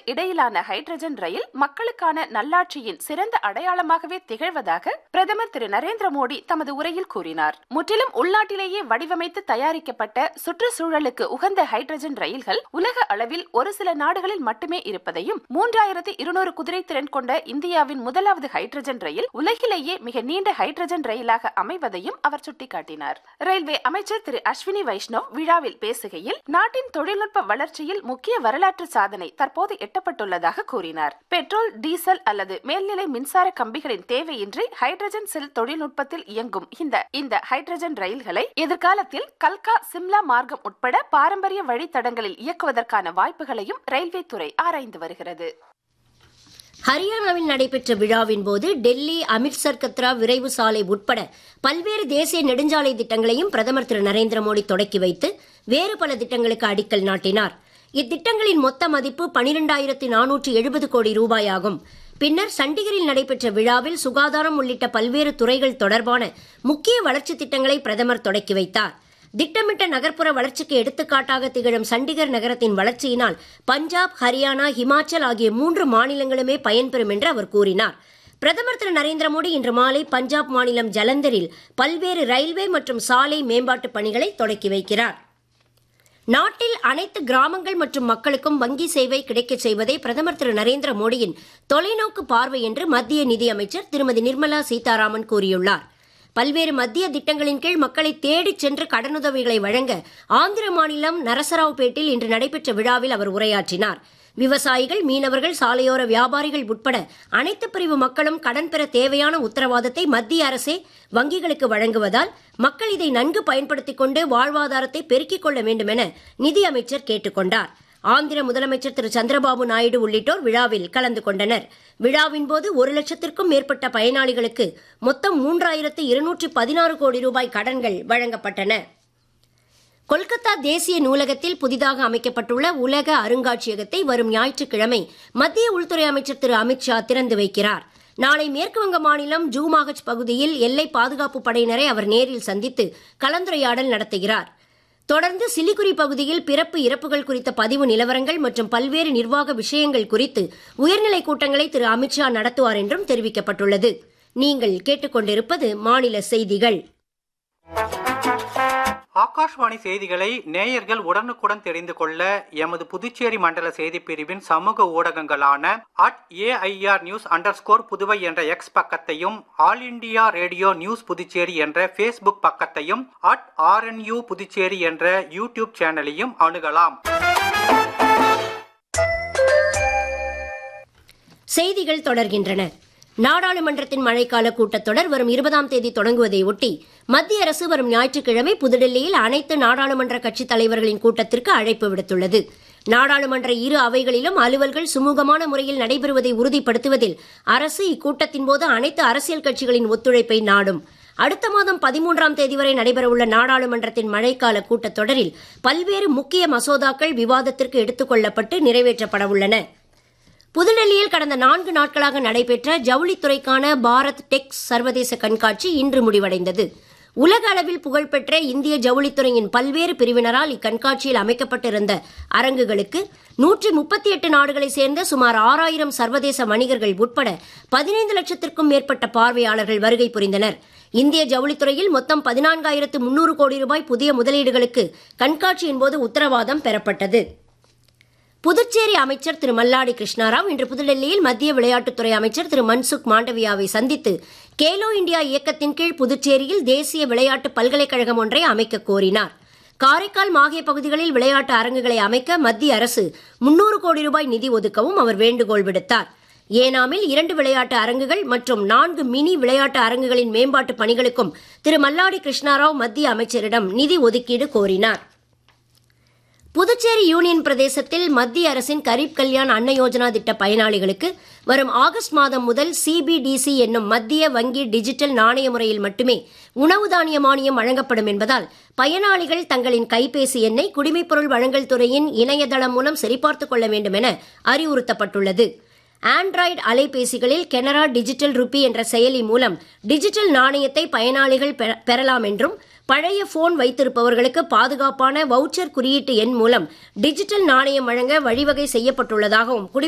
இடையிலான ஹைட்ரஜன் ரயில் மக்களுக்கான நல்லாட்சியின் சிறந்த அடையாளமாகவே திகழ்வதாக பிரதமர் திரு நரேந்திர மோடி தமது உரையில் கூறினார் முற்றிலும் உள்நாட்டிலேயே வடிவமைத்து தயாரிக்கப்பட்ட சுற்றுச்சூழலுக்கு உகந்த ஹைட்ரஜன் ரயில்கள் உலக அளவில் ஒரு சில நாடுகளில் மட்டுமே இருப்பதையும் மூன்றாயிரத்தி இருநூறு குதிரை திறன் கொண்ட இந்தியாவின் முதலாவது ஹைட்ரஜன் ரயில் உலகிலேயே மிக நீண்ட ஹைட்ரஜன் ரயிலாக அமைவதையும் அவர் சுட்டிக்காட்டினார் ரயில்வே அமைச்சர் திரு அஸ்வினி வைஷ்ணவ் விழாவில் பேசுகையில் நாட்டின் தொழில்நுட்ப வளர்ச்சியில் முக்கிய வரலாற்று சாதனை தற்போது எட்டப்பட்டுள்ளதாக கூறினார் பெட்ரோல் டீசல் அல்லது மேல்நிலை மின்சார கம்பிகளின் தேவையின்றி ஹைட்ரஜன் செல் தொழில்நுட்பத்தில் இயங்கும் இந்த இந்த ஹைட்ரஜன் ரயில்களை எதிர்காலத்தில் கல்கா சிம்லா மார்க்கம் உட்பட பாரம்பரிய வழித்தடங்களில் இயக்குவதற்கான வாய்ப்புகளையும் ரயில்வே துறை ஆராய்ந்து வருகிறது ஹரியானாவில் நடைபெற்ற விழாவின் போது டெல்லி அமிர்த்சர் கத்ரா விரைவு சாலை உட்பட பல்வேறு தேசிய நெடுஞ்சாலை திட்டங்களையும் பிரதமர் திரு நரேந்திர மோடி தொடக்கி வைத்து வேறு பல திட்டங்களுக்கு அடிக்கல் நாட்டினார் இத்திட்டங்களின் மொத்த மதிப்பு பனிரெண்டாயிரத்தி நானூற்றி எழுபது கோடி ரூபாயாகும் பின்னர் சண்டிகரில் நடைபெற்ற விழாவில் சுகாதாரம் உள்ளிட்ட பல்வேறு துறைகள் தொடர்பான முக்கிய வளர்ச்சித் திட்டங்களை பிரதமர் தொடக்கி வைத்தார் திட்டமிட்ட நகர்ப்புற வளர்ச்சிக்கு எடுத்துக்காட்டாக திகழும் சண்டிகர் நகரத்தின் வளர்ச்சியினால் பஞ்சாப் ஹரியானா ஹிமாச்சல் ஆகிய மூன்று மாநிலங்களுமே பயன்பெறும் என்று அவர் கூறினார் பிரதமர் திரு நரேந்திர மோடி இன்று மாலை பஞ்சாப் மாநிலம் ஜலந்தரில் பல்வேறு ரயில்வே மற்றும் சாலை மேம்பாட்டுப் பணிகளை தொடக்கி வைக்கிறார் நாட்டில் அனைத்து கிராமங்கள் மற்றும் மக்களுக்கும் வங்கி சேவை கிடைக்கச் செய்வதே பிரதமர் திரு நரேந்திர மோடியின் தொலைநோக்கு பார்வை என்று மத்திய நிதியமைச்சர் திருமதி நிர்மலா சீதாராமன் கூறியுள்ளார் பல்வேறு மத்திய திட்டங்களின் கீழ் மக்களை தேடிச் சென்று கடனுதவிகளை வழங்க ஆந்திர மாநிலம் நரசராவ்பேட்டில் இன்று நடைபெற்ற விழாவில் அவர் உரையாற்றினார் விவசாயிகள் மீனவர்கள் சாலையோர வியாபாரிகள் உட்பட அனைத்து பிரிவு மக்களும் கடன் பெற தேவையான உத்தரவாதத்தை மத்திய அரசே வங்கிகளுக்கு வழங்குவதால் மக்கள் இதை நன்கு பயன்படுத்திக் கொண்டு வாழ்வாதாரத்தை பெருக்கிக் கொள்ள வேண்டும் என நிதியமைச்சர் கேட்டுக் கொண்டார் ஆந்திர முதலமைச்சர் திரு சந்திரபாபு நாயுடு உள்ளிட்டோர் விழாவில் கலந்து கொண்டனர் விழாவின் போது ஒரு லட்சத்திற்கும் மேற்பட்ட பயனாளிகளுக்கு மொத்தம் மூன்றாயிரத்து இருநூற்று பதினாறு கோடி ரூபாய் கடன்கள் வழங்கப்பட்டன கொல்கத்தா தேசிய நூலகத்தில் புதிதாக அமைக்கப்பட்டுள்ள உலக அருங்காட்சியகத்தை வரும் ஞாயிற்றுக்கிழமை மத்திய உள்துறை அமைச்சர் திரு அமித்ஷா திறந்து வைக்கிறார் நாளை மேற்குவங்க மாநிலம் ஜூமாகச் பகுதியில் எல்லை பாதுகாப்பு படையினரை அவர் நேரில் சந்தித்து கலந்துரையாடல் நடத்துகிறார் தொடர்ந்து சிலிகுரி பகுதியில் பிறப்பு இறப்புகள் குறித்த பதிவு நிலவரங்கள் மற்றும் பல்வேறு நிர்வாக விஷயங்கள் குறித்து உயர்நிலை கூட்டங்களை திரு அமித்ஷா நடத்துவார் என்றும் தெரிவிக்கப்பட்டுள்ளது நீங்கள் கேட்டுக்கொண்டிருப்பது மாநில செய்திகள் ஆகாஷ்வாணி செய்திகளை நேயர்கள் உடனுக்குடன் தெரிந்து கொள்ள எமது புதுச்சேரி மண்டல செய்தி பிரிவின் சமூக ஊடகங்களான at AIR news under Puduvai என்ற எக்ஸ் பக்கத்தையும் All India Radio news Puducherry என்ற ஃபேஸ்புக் பக்கத்தையும் அட் ஆர்என்யூ புதுச்சேரி என்ற யூடியூப் சேனலையும் அணுகலாம் செய்திகள் தொடர்கின்றன நாடாளுமன்றத்தின் மழைக்கால கூட்டத்தொடர் வரும் இருபதாம் தேதி தொடங்குவதை ஒட்டி மத்திய அரசு வரும் ஞாயிற்றுக்கிழமை புதுடெல்லியில் அனைத்து நாடாளுமன்ற கட்சித் தலைவர்களின் கூட்டத்திற்கு அழைப்பு விடுத்துள்ளது நாடாளுமன்ற இரு அவைகளிலும் அலுவல்கள் சுமூகமான முறையில் நடைபெறுவதை உறுதிப்படுத்துவதில் அரசு இக்கூட்டத்தின் போது அனைத்து அரசியல் கட்சிகளின் ஒத்துழைப்பை நாடும் அடுத்த மாதம் பதிமூன்றாம் தேதி வரை நடைபெறவுள்ள நாடாளுமன்றத்தின் மழைக்கால கூட்டத்தொடரில் பல்வேறு முக்கிய மசோதாக்கள் விவாதத்திற்கு எடுத்துக் கொள்ளப்பட்டு நிறைவேற்றப்பட உள்ளன புதுடெல்லியில் கடந்த நான்கு நாட்களாக நடைபெற்ற ஜவுளித்துறைக்கான பாரத் டெக் சர்வதேச கண்காட்சி இன்று முடிவடைந்தது உலக அளவில் புகழ்பெற்ற இந்திய ஜவுளித்துறையின் பல்வேறு பிரிவினரால் இக்கண்காட்சியில் அமைக்கப்பட்டிருந்த அரங்குகளுக்கு நூற்றி முப்பத்தி எட்டு நாடுகளைச் சேர்ந்த சுமார் ஆறாயிரம் சர்வதேச வணிகர்கள் உட்பட பதினைந்து லட்சத்திற்கும் மேற்பட்ட பார்வையாளர்கள் வருகை புரிந்தனர் இந்திய ஜவுளித்துறையில் மொத்தம் பதினான்காயிரத்து முன்னூறு கோடி ரூபாய் புதிய முதலீடுகளுக்கு கண்காட்சியின் போது உத்தரவாதம் பெறப்பட்டது புதுச்சேரி அமைச்சர் திரு மல்லாடி கிருஷ்ணாராவ் இன்று புதுடெல்லியில் மத்திய விளையாட்டுத்துறை அமைச்சர் திரு மன்சுக் மாண்டவியாவை சந்தித்து கேலோ இந்தியா இயக்கத்தின் கீழ் புதுச்சேரியில் தேசிய விளையாட்டு பல்கலைக்கழகம் ஒன்றை அமைக்க கோரினார் காரைக்கால் மாஹே பகுதிகளில் விளையாட்டு அரங்குகளை அமைக்க மத்திய அரசு முன்னூறு கோடி ரூபாய் நிதி ஒதுக்கவும் அவர் வேண்டுகோள் விடுத்தார் ஏனாமில் இரண்டு விளையாட்டு அரங்குகள் மற்றும் நான்கு மினி விளையாட்டு அரங்குகளின் மேம்பாட்டு பணிகளுக்கும் திரு மல்லாடி கிருஷ்ணாராவ் மத்திய அமைச்சரிடம் நிதி ஒதுக்கீடு கோரினார் புதுச்சேரி யூனியன் பிரதேசத்தில் மத்திய அரசின் கரீப் கல்யாண் அன்ன யோஜனா திட்ட பயனாளிகளுக்கு வரும் ஆகஸ்ட் மாதம் முதல் சிபிடிசி என்னும் மத்திய வங்கி டிஜிட்டல் நாணய முறையில் மட்டுமே உணவு தானிய மானியம் வழங்கப்படும் என்பதால் பயனாளிகள் தங்களின் கைபேசி எண்ணை குடிமைப்பொருள் வழங்கல் துறையின் இணையதளம் மூலம் சரிபார்த்துக் கொள்ள வேண்டும் என அறிவுறுத்தப்பட்டுள்ளது ஆண்ட்ராய்டு அலைபேசிகளில் கெனரா டிஜிட்டல் ருப்பி என்ற செயலி மூலம் டிஜிட்டல் நாணயத்தை பயனாளிகள் பெறலாம் என்றும் பழைய போன் வைத்திருப்பவர்களுக்கு பாதுகாப்பான வவுச்சர் குறியீட்டு எண் மூலம் டிஜிட்டல் நாணயம் வழங்க வழிவகை செய்யப்பட்டுள்ளதாகவும்